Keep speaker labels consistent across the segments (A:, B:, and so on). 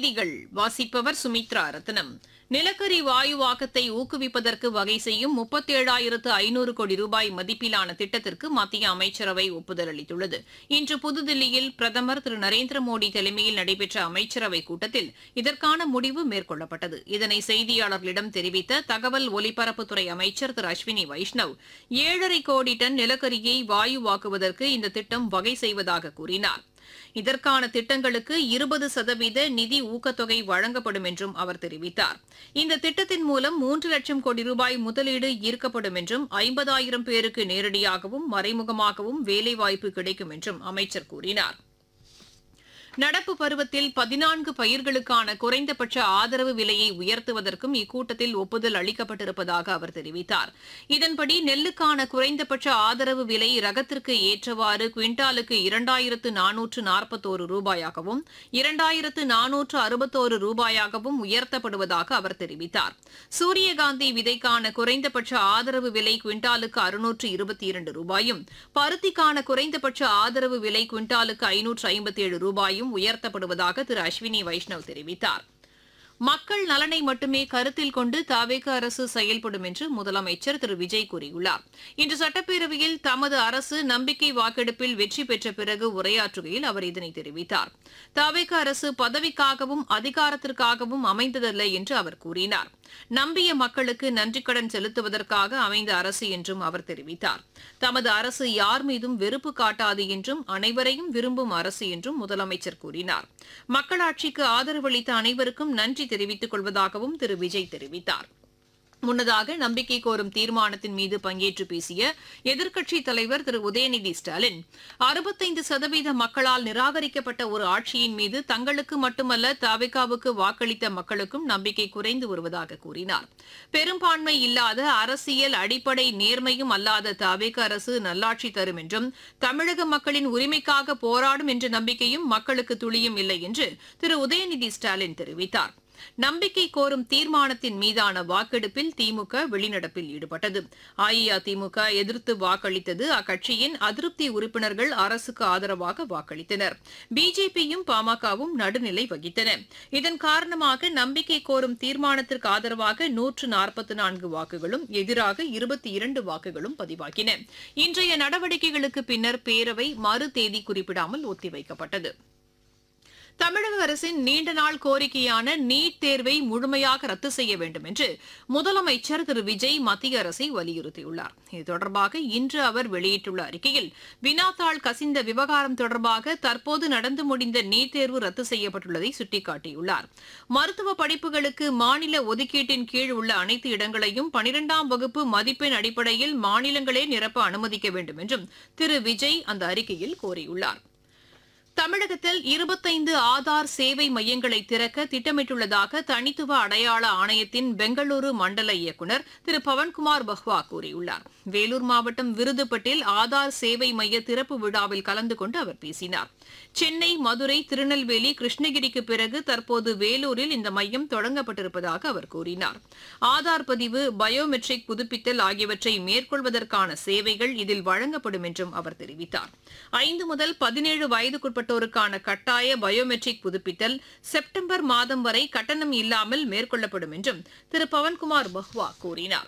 A: செய்திகள் வாசிப்பவர் சுமித்ரா ரத்னம் நிலக்கரி வாயுவாக்கத்தை ஊக்குவிப்பதற்கு வகை செய்யும் முப்பத்தேழாயிரத்து ஐநூறு கோடி ரூபாய் மதிப்பிலான திட்டத்திற்கு மத்திய அமைச்சரவை ஒப்புதல் அளித்துள்ளது இன்று புதுதில்லியில் பிரதமர் திரு நரேந்திர மோடி தலைமையில் நடைபெற்ற அமைச்சரவைக் கூட்டத்தில் இதற்கான முடிவு மேற்கொள்ளப்பட்டது இதனை செய்தியாளர்களிடம் தெரிவித்த தகவல் ஒலிபரப்புத்துறை அமைச்சர் திரு அஸ்வினி வைஷ்ணவ் ஏழரை கோடி டன் நிலக்கரியை வாயுவாக்குவதற்கு இந்த திட்டம் வகை செய்வதாக கூறினார் இதற்கான திட்டங்களுக்கு இருபது சதவீத நிதி ஊக்கத்தொகை வழங்கப்படும் என்றும் அவர் தெரிவித்தார் இந்த திட்டத்தின் மூலம் மூன்று லட்சம் கோடி ரூபாய் முதலீடு ஈர்க்கப்படும் என்றும் ஐம்பதாயிரம் பேருக்கு நேரடியாகவும் மறைமுகமாகவும் வேலைவாய்ப்பு கிடைக்கும் என்றும் அமைச்சர் கூறினார் நடப்பு பருவத்தில் பதினான்கு பயிர்களுக்கான குறைந்தபட்ச ஆதரவு விலையை உயர்த்துவதற்கும் இக்கூட்டத்தில் ஒப்புதல் அளிக்கப்பட்டிருப்பதாக அவர் தெரிவித்தார் இதன்படி நெல்லுக்கான குறைந்தபட்ச ஆதரவு விலை ரகத்திற்கு ஏற்றவாறு குவிண்டாலுக்கு இரண்டாயிரத்து நானூற்று நாற்பத்தோரு ரூபாயாகவும் இரண்டாயிரத்து நானூற்று அறுபத்தோரு ரூபாயாகவும் உயர்த்தப்படுவதாக அவர் தெரிவித்தார் சூரியகாந்தி விதைக்கான குறைந்தபட்ச ஆதரவு விலை குவிண்டாலுக்கு அறுநூற்று இருபத்தி இரண்டு ரூபாயும் பருத்திக்கான குறைந்தபட்ச ஆதரவு விலை குவிண்டாலுக்கு ஐநூற்று ஐம்பத்தி ஏழு ரூபாயும் உயர்த்தப்படுவதாக திரு அஸ்வினி வைஷ்ணவ் தெரிவித்தார் மக்கள் நலனை மட்டுமே கருத்தில் கொண்டு தாவேக அரசு செயல்படும் என்று முதலமைச்சர் திரு விஜய் கூறியுள்ளார் இன்று சட்டப்பேரவையில் தமது அரசு நம்பிக்கை வாக்கெடுப்பில் வெற்றி பெற்ற பிறகு உரையாற்றுகையில் அவர் இதனை தெரிவித்தார் தாவேக அரசு பதவிக்காகவும் அதிகாரத்திற்காகவும் அமைந்ததல்ல என்று அவர் கூறினார் நம்பிய மக்களுக்கு நன்றிக்கடன் செலுத்துவதற்காக அமைந்த அரசு என்றும் அவர் தெரிவித்தார் தமது அரசு யார் மீதும் வெறுப்பு காட்டாது என்றும் அனைவரையும் விரும்பும் அரசு என்றும் முதலமைச்சர் கூறினார் மக்களாட்சிக்கு ஆதரவளித்த அனைவருக்கும் நன்றி தெரிவித்துக் கொள்வதாகவும் திரு விஜய் தெரிவித்தார் முன்னதாக நம்பிக்கை கோரும் தீர்மானத்தின் மீது பங்கேற்று பேசிய எதிர்க்கட்சித் தலைவர் திரு உதயநிதி ஸ்டாலின் அறுபத்தைந்து சதவீத மக்களால் நிராகரிக்கப்பட்ட ஒரு ஆட்சியின் மீது தங்களுக்கு மட்டுமல்ல தவிகாவுக்கு வாக்களித்த மக்களுக்கும் நம்பிக்கை குறைந்து வருவதாக கூறினார் பெரும்பான்மை இல்லாத அரசியல் அடிப்படை நேர்மையும் அல்லாத தவிக அரசு நல்லாட்சி தரும் என்றும் தமிழக மக்களின் உரிமைக்காக போராடும் என்ற நம்பிக்கையும் மக்களுக்கு துளியும் இல்லை என்று திரு உதயநிதி ஸ்டாலின் தெரிவித்தார் நம்பிக்கை கோரும் தீர்மானத்தின் மீதான வாக்கெடுப்பில் திமுக வெளிநடப்பில் ஈடுபட்டது அஇஅதிமுக எதிர்த்து வாக்களித்தது அக்கட்சியின் அதிருப்தி உறுப்பினர்கள் அரசுக்கு ஆதரவாக வாக்களித்தனர் பிஜேபியும் பாமகவும் நடுநிலை வகித்தன இதன் காரணமாக நம்பிக்கை கோரும் தீர்மானத்திற்கு ஆதரவாக நூற்று நாற்பத்தி நான்கு வாக்குகளும் எதிராக இருபத்தி இரண்டு வாக்குகளும் பதிவாகின இன்றைய நடவடிக்கைகளுக்கு பின்னர் பேரவை மறு தேதி குறிப்பிடாமல் ஒத்திவைக்கப்பட்டது தமிழக அரசின் நீண்ட நாள் கோரிக்கையான நீட் தேர்வை முழுமையாக ரத்து செய்ய வேண்டும் என்று முதலமைச்சர் திரு விஜய் மத்திய அரசை வலியுறுத்தியுள்ளார் இது தொடர்பாக இன்று அவர் வெளியிட்டுள்ள அறிக்கையில் வினாத்தாள் கசிந்த விவகாரம் தொடர்பாக தற்போது நடந்து முடிந்த நீட் தேர்வு ரத்து செய்யப்பட்டுள்ளதை சுட்டிக்காட்டியுள்ளார் மருத்துவ படிப்புகளுக்கு மாநில ஒதுக்கீட்டின் கீழ் உள்ள அனைத்து இடங்களையும் பனிரெண்டாம் வகுப்பு மதிப்பெண் அடிப்படையில் மாநிலங்களே நிரப்ப அனுமதிக்க வேண்டும் என்றும் திரு விஜய் அந்த அறிக்கையில் கோரியுள்ளார் தமிழகத்தில் இருபத்தைந்து ஆதார் சேவை மையங்களை திறக்க திட்டமிட்டுள்ளதாக தனித்துவ அடையாள ஆணையத்தின் பெங்களூரு மண்டல இயக்குநர் திரு பவன்குமார் பஹ்வா கூறியுள்ளார் வேலூர் மாவட்டம் விருதுப்பட்டில் ஆதார் சேவை மைய திறப்பு விழாவில் கலந்து கொண்டு அவர் பேசினார் சென்னை மதுரை திருநெல்வேலி கிருஷ்ணகிரிக்கு பிறகு தற்போது வேலூரில் இந்த மையம் தொடங்கப்பட்டிருப்பதாக அவர் கூறினார் ஆதார் பதிவு பயோமெட்ரிக் புதுப்பித்தல் ஆகியவற்றை மேற்கொள்வதற்கான சேவைகள் இதில் வழங்கப்படும் என்றும் அவர் தெரிவித்தார் ஐந்து முதல் பதினேழு வயதுக்குட்பட்டோருக்கான கட்டாய பயோமெட்ரிக் புதுப்பித்தல் செப்டம்பர் மாதம் வரை கட்டணம் இல்லாமல் மேற்கொள்ளப்படும் என்றும் திரு பவன்குமார் பஹ்வா கூறினார்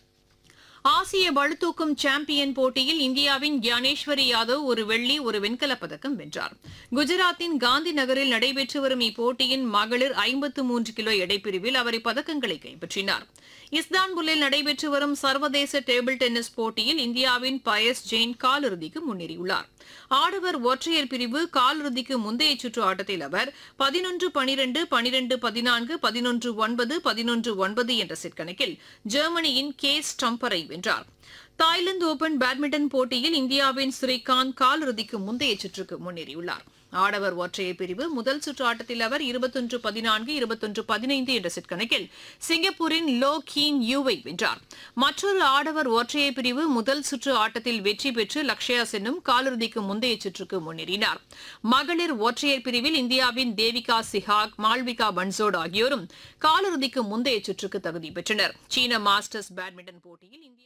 A: ஆசிய பளுதூக்கும் சாம்பியன் போட்டியில் இந்தியாவின் கியானேஸ்வரி யாதவ் ஒரு வெள்ளி ஒரு வெண்கலப் பதக்கம் வென்றார் குஜராத்தின் காந்தி நகரில் நடைபெற்று வரும் இப்போட்டியின் மகளிர் ஐம்பத்து மூன்று கிலோ எடைப்பிரிவில் அவர் இப்பதக்கங்களை கைப்பற்றினார் இஸ்தான்புல்லில் நடைபெற்று வரும் சர்வதேச டேபிள் டென்னிஸ் போட்டியில் இந்தியாவின் பயஸ் ஜெயின் காலிறுதிக்கு முன்னேறியுள்ளார் ஆடவர் ஒற்றையர் பிரிவு காலிறுதிக்கு முந்தைய சுற்று ஆட்டத்தில் அவர் பதினொன்று பனிரெண்டு பனிரெண்டு பதினான்கு பதினொன்று ஒன்பது பதினொன்று ஒன்பது என்ற செட் கணக்கில் ஜெர்மனியின் கே ஸ்டம்பரை வென்றார் தாய்லாந்து ஓபன் பேட்மிண்டன் போட்டியில் இந்தியாவின் ஸ்ரீகாந்த் காலிறுதிக்கு முந்தைய சுற்றுக்கு முன்னேறியுள்ளார் ஆடவர் ஒற்றையர் பிரிவு முதல் சுற்று ஆட்டத்தில் அவர் இருபத்தொன்று பதினான்கு இருபத்தொன்று பதினைந்து என்ற செட் கணக்கில் சிங்கப்பூரின் லோ கீன் யூவை வென்றார் மற்றொரு ஆடவர் ஒற்றையர் பிரிவு முதல் சுற்று ஆட்டத்தில் வெற்றி பெற்று லக்ஷயா சென்னும் காலிறுதிக்கு முந்தைய சுற்றுக்கு முன்னேறினார் மகளிர் ஒற்றையர் பிரிவில் இந்தியாவின் தேவிகா சிஹாக் மால்விகா பன்சோட் ஆகியோரும் காலிறுதிக்கு முந்தைய சுற்றுக்கு தகுதி பெற்றனர் சீன மாஸ்டர்ஸ் பேட்மிண்டன் போட்டியில் இந்தியாவின்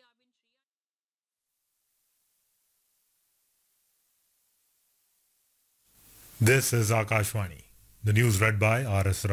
B: This is Akashvani. The news read by R.S. Rao.